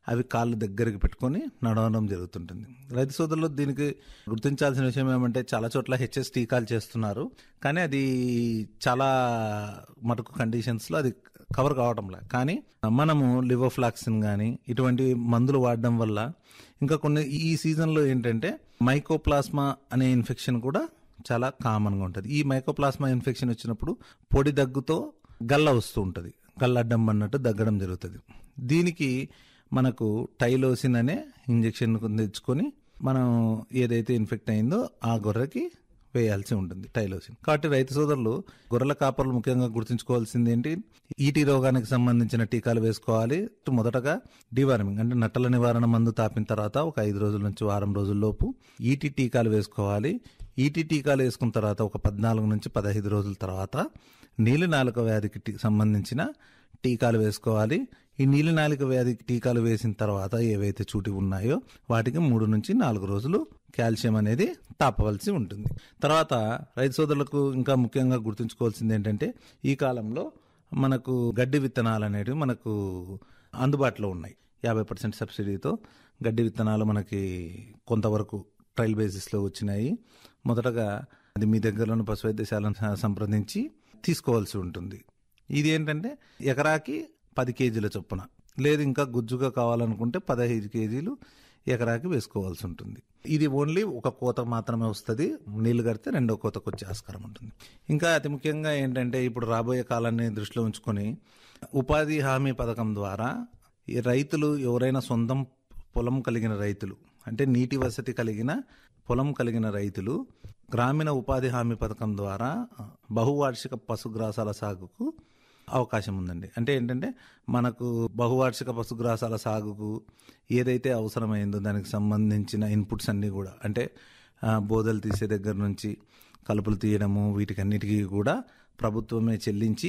అవి కాళ్ళు దగ్గరికి పెట్టుకొని నడవడం జరుగుతుంటుంది రైతు సోదరులు దీనికి గుర్తించాల్సిన విషయం ఏమంటే చాలా చోట్ల హెచ్ఎస్ టీకాలు చేస్తున్నారు కానీ అది చాలా మటుకు కండిషన్స్లో అది కవర్ కావడంలే కానీ మనము లివోఫ్లాక్సిన్ కానీ ఇటువంటి మందులు వాడడం వల్ల ఇంకా కొన్ని ఈ సీజన్లో ఏంటంటే మైకోప్లాస్మా అనే ఇన్ఫెక్షన్ కూడా చాలా కామన్గా ఉంటుంది ఈ మైకోప్లాస్మా ఇన్ఫెక్షన్ వచ్చినప్పుడు పొడి దగ్గుతో గల్ల వస్తూ ఉంటుంది గల్లడ్డం అన్నట్టు దగ్గడం జరుగుతుంది దీనికి మనకు టైలోసిన్ అనే ఇంజెక్షన్ తెచ్చుకొని మనం ఏదైతే ఇన్ఫెక్ట్ అయిందో ఆ గొర్రెకి వేయాల్సి ఉంటుంది టైలోసిన్ కాబట్టి రైతు సోదరులు గొర్రెల కాపర్లు ముఖ్యంగా గుర్తుంచుకోవాల్సింది ఏంటి ఈటీ రోగానికి సంబంధించిన టీకాలు వేసుకోవాలి మొదటగా డివార్మింగ్ అంటే నట్టల నివారణ మందు తాపిన తర్వాత ఒక ఐదు రోజుల నుంచి వారం రోజుల్లోపు ఈటీ టీకాలు వేసుకోవాలి ఈటీ టీకాలు వేసుకున్న తర్వాత ఒక పద్నాలుగు నుంచి పదహైదు రోజుల తర్వాత నీలి నాలుక వ్యాధికి టీ- సంబంధించిన టీకాలు వేసుకోవాలి ఈ నీలి నాలుక వ్యాధికి టీకాలు వేసిన తర్వాత ఏవైతే చూటి ఉన్నాయో వాటికి మూడు నుంచి నాలుగు రోజులు కాల్షియం అనేది తాపవలసి ఉంటుంది తర్వాత రైతు సోదరులకు ఇంకా ముఖ్యంగా గుర్తుంచుకోవాల్సింది ఏంటంటే ఈ కాలంలో మనకు గడ్డి విత్తనాలు అనేవి మనకు అందుబాటులో ఉన్నాయి యాభై పర్సెంట్ సబ్సిడీతో గడ్డి విత్తనాలు మనకి కొంతవరకు ట్రయల్ బేసిస్లో వచ్చినాయి మొదటగా అది మీ దగ్గరలోని పశు వైద్యశాలను స- సంప్రదించి తీసుకోవాల్సి ఉంటుంది ఇది ఏంటంటే ఎకరాకి పది కేజీల చొప్పున లేదు ఇంకా గుజ్జుగా కావాలనుకుంటే పదహైదు కేజీలు ఎకరాకి వేసుకోవాల్సి ఉంటుంది ఇది ఓన్లీ ఒక కోత మాత్రమే వస్తుంది నీళ్లు కడితే రెండో కోతకు వచ్చే ఆస్కారం ఉంటుంది ఇంకా అతి ముఖ్యంగా ఏంటంటే ఇప్పుడు రాబోయే కాలాన్ని దృష్టిలో ఉంచుకొని ఉపాధి హామీ పథకం ద్వారా ఈ రైతులు ఎవరైనా సొంతం పొలం కలిగిన రైతులు అంటే నీటి వసతి కలిగిన పొలం కలిగిన రైతులు గ్రామీణ ఉపాధి హామీ పథకం ద్వారా బహువార్షిక పశుగ్రాసాల సాగుకు అవకాశం ఉందండి అంటే ఏంటంటే మనకు బహువార్షిక పశుగ్రాసాల సాగుకు ఏదైతే అవసరమైందో దానికి సంబంధించిన ఇన్పుట్స్ అన్నీ కూడా అంటే ఆ, బోదలు తీసే దగ్గర నుంచి కలుపులు తీయడము వీటికన్నిటికీ కూడా ప్రభుత్వమే చెల్లించి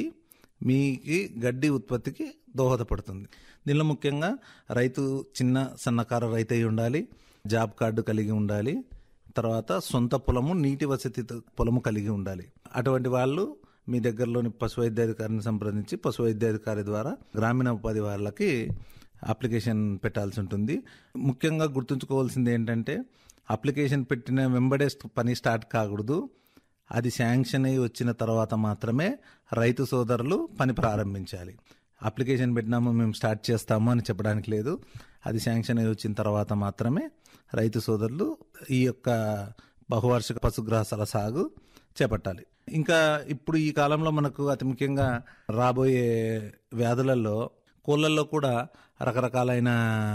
మీకి గడ్డి ఉత్పత్తికి దోహదపడుతుంది దీనిలో ముఖ్యంగా రైతు చిన్న సన్నకారు రైతు అయి ఉండాలి జాబ్ కార్డు కలిగి ఉండాలి తర్వాత సొంత పొలము నీటి వసతి పొలము కలిగి ఉండాలి అటువంటి వాళ్ళు మీ దగ్గరలోని పశు వైద్యాధికారిని సంప్రదించి పశు వైద్యాధికారి ద్వారా గ్రామీణ ఉపాధి వాళ్ళకి అప్లికేషన్ పెట్టాల్సి ఉంటుంది ముఖ్యంగా గుర్తుంచుకోవాల్సింది ఏంటంటే అప్లికేషన్ పెట్టిన వెంబడే పని స్టార్ట్ కాకూడదు అది శాంక్షన్ అయి వచ్చిన తర్వాత మాత్రమే రైతు సోదరులు పని ప్రారంభించాలి అప్లికేషన్ పెట్టినాము మేము స్టార్ట్ చేస్తాము అని చెప్పడానికి లేదు అది శాంక్షన్ అయి వచ్చిన తర్వాత మాత్రమే రైతు సోదరులు ఈ యొక్క బహువార్షిక పశుగ్రాసాల సాగు చేపట్టాలి ఇంకా ఇప్పుడు ఈ కాలంలో మనకు అతి ముఖ్యంగా రాబోయే వ్యాధులలో కోళ్ళల్లో కూడా రకరకాలైన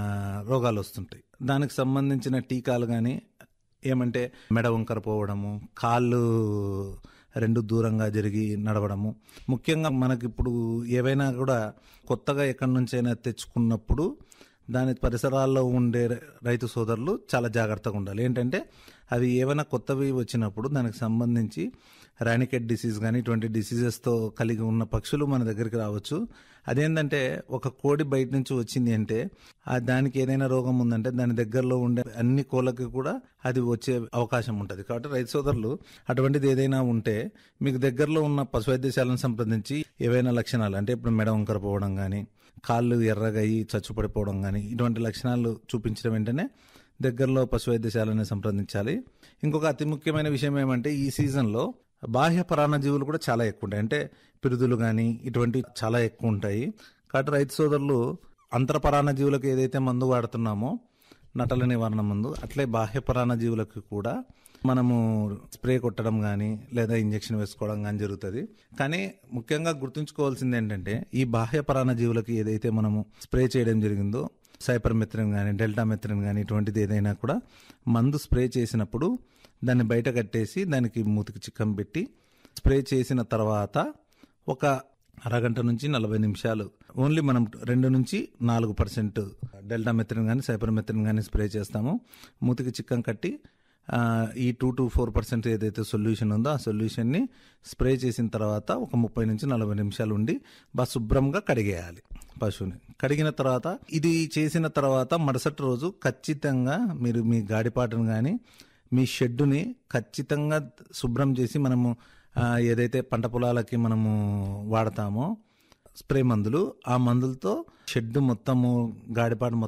రోగాలు వస్తుంటాయి దానికి సంబంధించిన టీకాలు కానీ ఏమంటే మెడ వంకర పోవడము కాళ్ళు రెండు దూరంగా జరిగి నడవడము ముఖ్యంగా మనకి ఇప్పుడు ఏవైనా కూడా కొత్తగా ఎక్కడి నుంచైనా తెచ్చుకున్నప్పుడు దాని పరిసరాల్లో ఉండే రైతు సోదరులు చాలా జాగ్రత్తగా ఉండాలి ఏంటంటే అవి ఏమైనా కొత్తవి వచ్చినప్పుడు దానికి సంబంధించి రానికెట్ డిసీజ్ కానీ ఇటువంటి డిసీజెస్తో కలిగి ఉన్న పక్షులు మన దగ్గరికి రావచ్చు అదేంటంటే ఒక కోడి బయట నుంచి వచ్చింది అంటే ఆ దానికి ఏదైనా రోగం ఉందంటే దాని దగ్గరలో ఉండే అన్ని కోళ్ళకి కూడా అది వచ్చే అవకాశం ఉంటుంది కాబట్టి రైతు సోదరులు అటువంటిది ఏదైనా ఉంటే మీకు దగ్గరలో ఉన్న పశు వైద్యశాలను సంప్రదించి ఏవైనా లక్షణాలు అంటే ఇప్పుడు మెడ వంకర పోవడం కానీ కాళ్ళు ఎర్రగా అయ్యి చచ్చుపడిపోవడం కానీ ఇటువంటి లక్షణాలు చూపించిన వెంటనే దగ్గరలో పశు వైద్యశాలని సంప్రదించాలి ఇంకొక అతి ముఖ్యమైన విషయం ఏమంటే ఈ సీజన్లో బాహ్య పరాన్నజీవులు కూడా చాలా ఎక్కువ ఉంటాయి అంటే పిరుదులు కానీ ఇటువంటి చాలా ఎక్కువ ఉంటాయి కాబట్టి రైతు సోదరులు అంతర పరాన్నజీవులకు ఏదైతే మందు వాడుతున్నామో నటల నివారణ మందు అట్లే బాహ్య పరాన్నజీవులకు కూడా మనము స్ప్రే కొట్టడం కానీ లేదా ఇంజెక్షన్ వేసుకోవడం కానీ జరుగుతుంది కానీ ముఖ్యంగా గుర్తుంచుకోవాల్సింది ఏంటంటే ఈ బాహ్య పరాన్నజీవులకి ఏదైతే మనము స్ప్రే చేయడం జరిగిందో సైపర్ మెత్రిన్ కానీ డెల్టా మెత్రిన్ కానీ ఇటువంటిది ఏదైనా కూడా మందు స్ప్రే చేసినప్పుడు దాన్ని బయట కట్టేసి దానికి మూతికి చిక్కం పెట్టి స్ప్రే చేసిన తర్వాత ఒక అరగంట నుంచి నలభై నిమిషాలు ఓన్లీ మనం రెండు నుంచి నాలుగు పర్సెంట్ డెల్టా మెత్రిన్ కానీ సైపర్ మెత్రిన్ కానీ స్ప్రే చేస్తాము మూతికి చిక్కం కట్టి ఆ, ఈ టూ టు ఫోర్ పర్సెంట్ ఏదైతే సొల్యూషన్ ఉందో ఆ సొల్యూషన్ని స్ప్రే చేసిన తర్వాత ఒక ముప్పై నుంచి నలభై నిమిషాలు ఉండి బాగా శుభ్రంగా కడిగేయాలి పశువుని కడిగిన తర్వాత ఇది చేసిన తర్వాత మరుసటి రోజు ఖచ్చితంగా మీరు మీ గాడిపాటను కానీ మీ షెడ్డుని ఖచ్చితంగా శుభ్రం చేసి మనము ఆ, ఏదైతే పంట పొలాలకి మనము వాడతామో స్ప్రే మందులు ఆ మందులతో షెడ్ మొత్తము గాడిపాటు